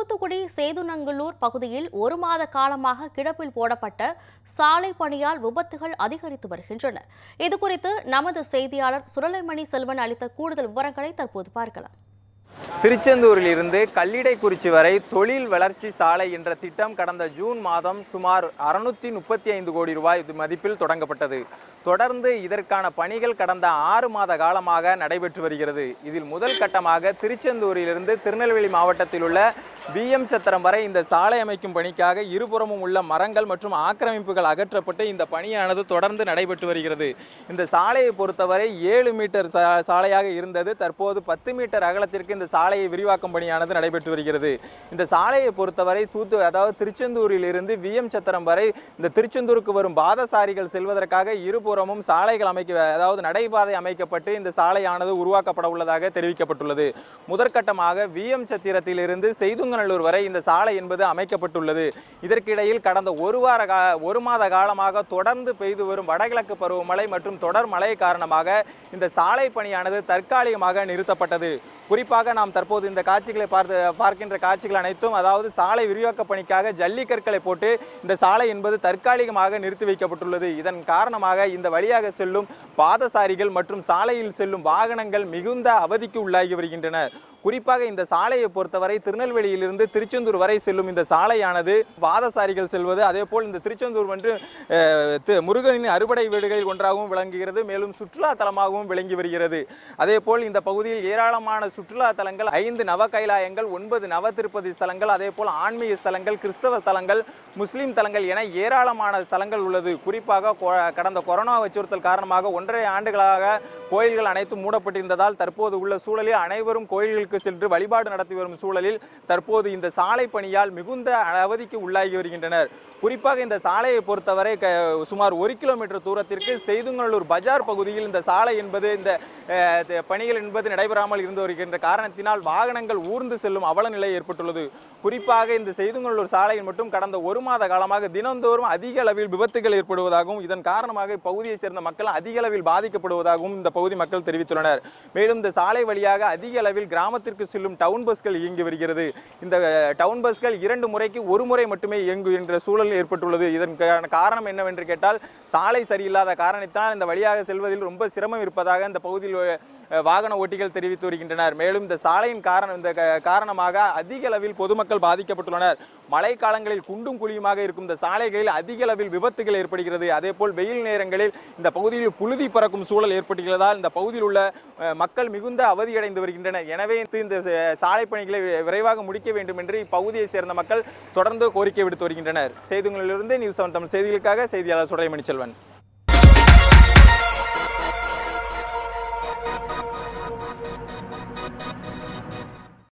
தூத்துக்குடி சேதுநங்கலூர் பகுதியில் ஒரு மாத காலமாக கிடப்பில் போடப்பட்ட சாலை பணியால் விபத்துகள் அதிகரித்து வருகின்றன இதுகுறித்து நமது செய்தியாளர் சுரலைமணி செல்வன் அளித்த கூடுதல் விவரங்களை தற்போது பார்க்கலாம் திருச்செந்தூரில் இருந்து கல்லிடைக்குறிச்சி வரை தொழில் வளர்ச்சி சாலை என்ற திட்டம் கடந்த ஜூன் மாதம் சுமார் அறுநூத்தி முப்பத்தி ஐந்து கோடி ரூபாய் இது மதிப்பில் தொடங்கப்பட்டது தொடர்ந்து இதற்கான பணிகள் கடந்த ஆறு மாத காலமாக நடைபெற்று வருகிறது இதில் முதல் கட்டமாக திருச்செந்தூரிலிருந்து திருநெல்வேலி மாவட்டத்தில் உள்ள பிஎம் சத்திரம் வரை இந்த சாலை அமைக்கும் பணிக்காக இருபுறமும் உள்ள மரங்கள் மற்றும் ஆக்கிரமிப்புகள் அகற்றப்பட்டு இந்த பணியானது தொடர்ந்து நடைபெற்று வருகிறது இந்த சாலையை பொறுத்தவரை ஏழு மீட்டர் சா- சாலையாக இருந்தது தற்போது பத்து மீட்டர் அகலத்திற்கு இந்த சாலையை விரிவாக்கும் பணியானது நடைபெற்று வருகிறது இந்த சாலையை பொறுத்தவரை தூத்து அதாவது திருச்செந்தூரில் இருந்து விஎம் சத்திரம் வரை இந்த திருச்செந்தூருக்கு வரும் பாதசாரிகள் செல்வதற்காக இருபுறமும் சாலைகள் அமைக்க அதாவது நடைபாதை அமைக்கப்பட்டு இந்த சாலையானது உருவாக்கப்பட உள்ளதாக தெரிவிக்கப்பட்டுள்ளது முதற்கட்டமாக விஎம் சத்திரத்திலிருந்து செய்துங்கநல்லூர் வரை இந்த சாலை என்பது அமைக்கப்பட்டுள்ளது இதற்கிடையில் கடந்த ஒரு வார கா ஒரு மாத காலமாக தொடர்ந்து பெய்து வரும் வடகிழக்கு பருவமழை மற்றும் தொடர் மழை காரணமாக இந்த சாலை பணியானது தற்காலிகமாக நிறுத்தப்பட்டது குறிப்பாக நாம் தற்போது இந்த காட்சிகளை பார்த்து பார்க்கின்ற காட்சிகள் அனைத்தும் அதாவது சாலை விரிவாக்க பணிக்காக ஜல்லிக்கற்களை போட்டு இந்த சாலை என்பது தற்காலிகமாக நிறுத்தி வைக்கப்பட்டுள்ளது இதன் காரணமாக இந்த வழியாக செல்லும் பாதசாரிகள் மற்றும் சாலையில் செல்லும் வாகனங்கள் மிகுந்த அவதிக்கு உள்ளாகி வருகின்றன குறிப்பாக இந்த சாலையை பொறுத்தவரை திருநெல்வேலியிலிருந்து திருச்செந்தூர் வரை செல்லும் இந்த சாலையானது பாதசாரிகள் செல்வது அதே போல் இந்த திருச்செந்தூர் வந்து அஹ், தி- முருகனின் அறுபடை வீடுகளில் ஒன்றாகவும் விளங்குகிறது மேலும் சுற்றுலா தலமாகவும் விளங்கி வருகிறது அதே போல் இந்த பகுதியில் ஏராளமான சுற்றுலா தலங்கள் ஐந்து நவ கைலாயங்கள் ஒன்பது நவ திருப்பதி ஸ்தலங்கள் அதே போல் ஆன்மீக ஸ்தலங்கள் கிறிஸ்தவ ஸ்தலங்கள் முஸ்லீம் தலங்கள் என ஏராளமான ஸ்தலங்கள் உள்ளது குறிப்பாக கொ- கடந்த கொரோனா அச்சுறுத்தல் காரணமாக ஒன்றரை ஆண்டுகளாக கோயில்கள் அனைத்தும் மூடப்பட்டிருந்ததால் தற்போது உள்ள சூழலில் அனைவரும் கோயில்களுக்கு சென்று வழிபாடு நடத்தி வரும் சூழலில் தற்போது இந்த சாலை பணியால் மிகுந்த அவதிக்கு உள்ளாகி வருகின்றனர் குறிப்பாக இந்த சாலையை பொறுத்தவரை க- சுமார் ஒரு கிலோமீட்டர் தூரத்திற்கு செய்துங்கநல்லூர் பஜார் பகுதியில் இந்த சாலை என்பது இந்த அஹ், த- பணிகள் என்பது நடைபெறாமல் இருந்து வருகின்ற காரணத்தினால் வாகனங்கள் ஊர்ந்து செல்லும் அவல நிலை ஏற்பட்டுள்ளது குறிப்பாக இந்த செய்துங்கநல்லூர் சாலையில் மட்டும் கடந்த ஒரு மாத காலமாக தினந்தோறும் அதிக அளவில் விபத்துகள் ஏற்படுவதாகவும் இதன் காரணமாக இப்பகுதியை சேர்ந்த மக்கள் அதிக அளவில் பாதிக்கப்படுவதாகவும் இந்த பகுதி மக்கள் தெரிவித்துள்ளனர் மேலும் இந்த சாலை வழியாக அதிக அளவில் கிராமத்திற்கு செல்லும் டவுன் பஸ்கள் இயங்கி வருகிறது இந்த அஹ், டவுன் பஸ்கள் இரண்டு முறைக்கு ஒரு முறை மட்டுமே இயங்குகின்ற சூழல் ஏற்பட்டுள்ளது இதற்கான காரணம் என்னவென்று கேட்டால் சாலை சரியில்லாத காரணத்தினால் இந்த வழியாக செல்வதில் ரொம்ப சிரமம் இருப்பதாக இந்த பகுதியில் அஹ், வாகன ஓட்டிகள் தெரிவித்து வருகின்றனர் மேலும் இந்த சாலையின் காரணம் இந்த க- காரணமாக அதிக அளவில் பொதுமக்கள் பாதிக்கப்பட்டுள்ளனர் மழை காலங்களில் குண்டும் குழியுமாக இருக்கும் இந்த சாலைகளில் அதிக அளவில் விபத்துகள் ஏற்படுகிறது அதே போல் வெயில் நேரங்களில் இந்த பகுதியில் புழுதி பறக்கும் சூழல் ஏற்பட்டுள்ளதால் இந்த பகுதியில் உள்ள அஹ், மக்கள் மிகுந்த அவதியடைந்து வருகின்றனர் எனவே இந்த ச- சாலை பணிகளை வி- விரைவாக முடிக்க வேண்டும் என்று இப்பகுதியை சேர்ந்த மக்கள் தொடர்ந்து கோரிக்கை விடுத்து வருகின்றனர் செய்திகளிலிருந்து நியூஸ் செவன் தமிழ் செய்திகளுக்காக செய்தியாளர் சுடலை மணிச்செல்வன்